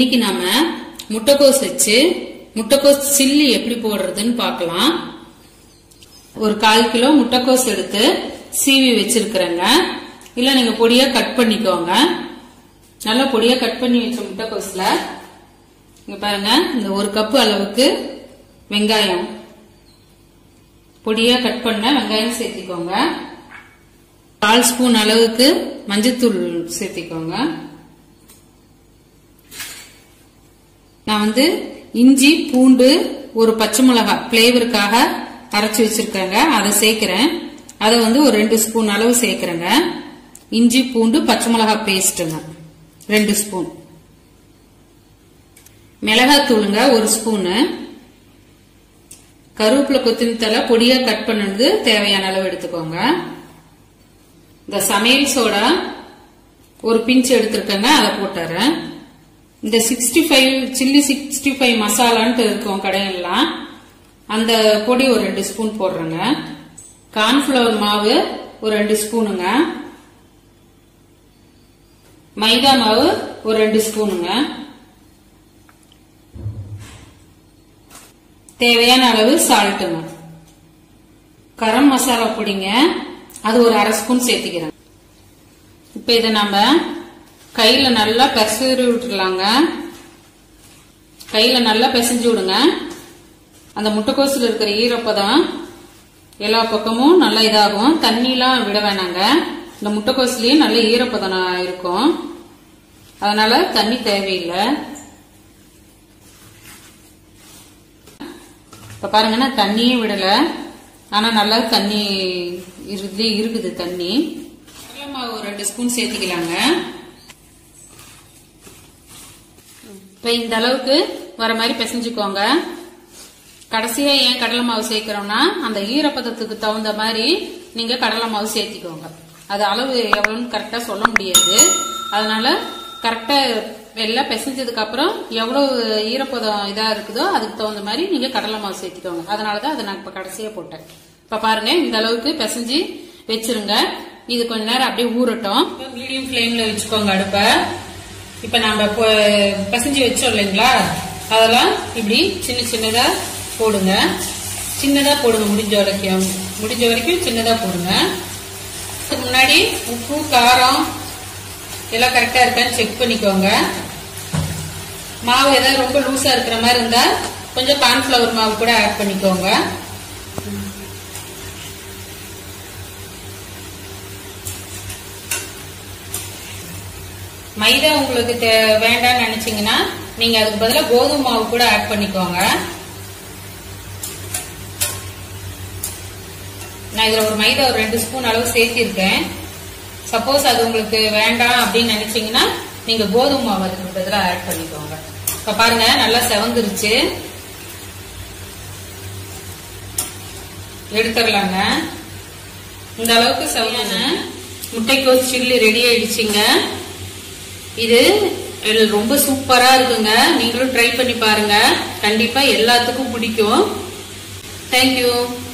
இன்னைக்கு நாம முட்டைக்கோஸ் வச்சு முட்டைக்கோஸ் சில்லி எப்படி போடுறதுன்னு பார்க்கலாம் ஒரு கால் கிலோ முட்டைக்கோஸ் எடுத்து சீவி வச்சிருக்கிறேங்க இல்ல நீங்க பொடியா கட் பண்ணிக்கோங்க நல்லா பொடியா கட் பண்ணி வச்ச முட்டைக்கோஸ்ல இங்க பாருங்க இந்த ஒரு கப்பு அளவுக்கு வெங்காயம் பொடியா கட் பண்ண வெங்காயம் சேர்த்திக்கோங்க கால் ஸ்பூன் அளவுக்கு மஞ்சத்தூள் சேர்த்திக்கோங்க நான் வந்து இஞ்சி பூண்டு ஒரு பச்சை மிளகாய் பிளேவருக்காக அரைச்சி வச்சிருக்கேங்க அதை சேர்க்கிறேன் அதை வந்து ஒரு ரெண்டு ஸ்பூன் அளவு சேர்க்கிறேங்க இஞ்சி பூண்டு பச்சை மிளகாய் பேஸ்ட்டுங்க ரெண்டு ஸ்பூன் மிளகாய் தூளுங்க ஒரு ஸ்பூனு கருவேப்பிலை கொத்தமல்லி தலை பொடியா கட் பண்ணது தேவையான அளவு எடுத்துக்கோங்க இந்த சமையல் சோடா ஒரு பிஞ்ச் எடுத்திருக்கேங்க அதை போட்டுறேன் இந்த sixty five chilli sixty five மசாலான்ட்டு இருக்கும் கடையெல்லாம் அந்த பொடி ஒரு ரெண்டு ஸ்பூன் போடுறேங்க கார்ன்ஃபிளவர் மாவு ஒரு ரெண்டு ஸ்பூனுங்க மைதா மாவு ஒரு ரெண்டு ஸ்பூனுங்க தேவையான அளவு சால்ட்டுங்க கரம் மசாலா பொடிங்க அது ஒரு அரை ஸ்பூன் சேர்த்துக்கிறேன் இப்ப இதை நம்ம கையில நல்லா பெசரி விட்டுலாங்க கையில நல்லா பிசைஞ்சு விடுங்க அந்த முட்டைக்கோசுல இருக்கிற ஈரப்பதம் எல்லா பக்கமும் நல்லா இதாகும் தண்ணிலாம் விட வேணாங்க இந்த முட்டைக்கோசுலயே நல்ல ஈரப்பதம் இருக்கும் அதனால தண்ணி தேவையில்லை இப்ப பாருங்கன்னா தண்ணியே விடல ஆனா நல்லா தண்ணி இருந்து இருக்குது தண்ணி கடலை மாவு ஒரு ரெண்டு ஸ்பூன் சேர்த்துக்கலாங்க இப்ப இந்த அளவுக்கு வர மாதிரி பிசைஞ்சுக்கோங்க கடைசியா ஏன் கடலை மாவு சேர்க்கிறோம்னா அந்த ஈரப்பதத்துக்கு தகுந்த மாதிரி நீங்க கடலை மாவு சேர்த்திக்கோங்க அது அளவு எவ்வளவுன்னு கரெக்டா சொல்ல முடியாது அதனால கரெக்டா எல்லாம் பிசைஞ்சதுக்கு அப்புறம் எவ்வளவு ஈரப்பதம் இதா இருக்குதோ அதுக்கு தகுந்த மாதிரி நீங்க கடலை மாவு சேர்த்திக்கோங்க அதனாலதான் அதை நான் இப்ப கடைசியா போட்டேன் இப்ப பாருங்க இந்த அளவுக்கு பிசைஞ்சு வச்சிருங்க இது கொஞ்ச நேரம் அப்படியே ஊறட்டும் மீடியம் ஃபிளேம்ல வச்சுக்கோங்க அடுப்ப இப்ப நாம பிசைஞ்சு வச்சோம் இல்லைங்களா அதெல்லாம் இப்படி சின்ன சின்னதா போடுங்க சின்னதா போடுங்க முடிஞ்ச வரைக்கும் முடிஞ்ச வரைக்கும் சின்னதா போடுங்க அதுக்கு முன்னாடி உப்பு காரம் எல்லாம் கரெக்டா இருக்கான்னு செக் பண்ணிக்கோங்க மாவு ஏதாவது ரொம்ப லூஸா இருக்கிற மாதிரி இருந்தா கொஞ்சம் கார்ன்ஃபிளவர் மாவு கூட ஆட் பண்ணிக்கோங்க மைதா உங்களுக்கு வேண்டாம்னு நினைச்சீங்கன்னா நீங்க அதுக்கு பதிலாக கோதுமை மாவு கூட ஆட் பண்ணிக்கோங்க நான் இதுல ஒரு மைதா ஒரு ரெண்டு ஸ்பூன் அளவு சேர்த்திருக்கேன் சப்போஸ் அது உங்களுக்கு வேண்டாம் அப்படின்னு நினைச்சீங்கன்னா நீங்க கோதுமை மாவு அதுக்கு பதிலாக ஆட் பண்ணிக்கோங்க இப்ப பாருங்க நல்லா செவந்துருச்சு எடுத்துடலாங்க இந்த அளவுக்கு செவன முட்டைக்கோஸ் சில்லி ரெடி ஆயிடுச்சுங்க இது ரொம்ப சூப்பரா இருக்குங்க நீங்களும் ட்ரை பண்ணி பாருங்க கண்டிப்பா எல்லாத்துக்கும் பிடிக்கும் தேங்க்யூ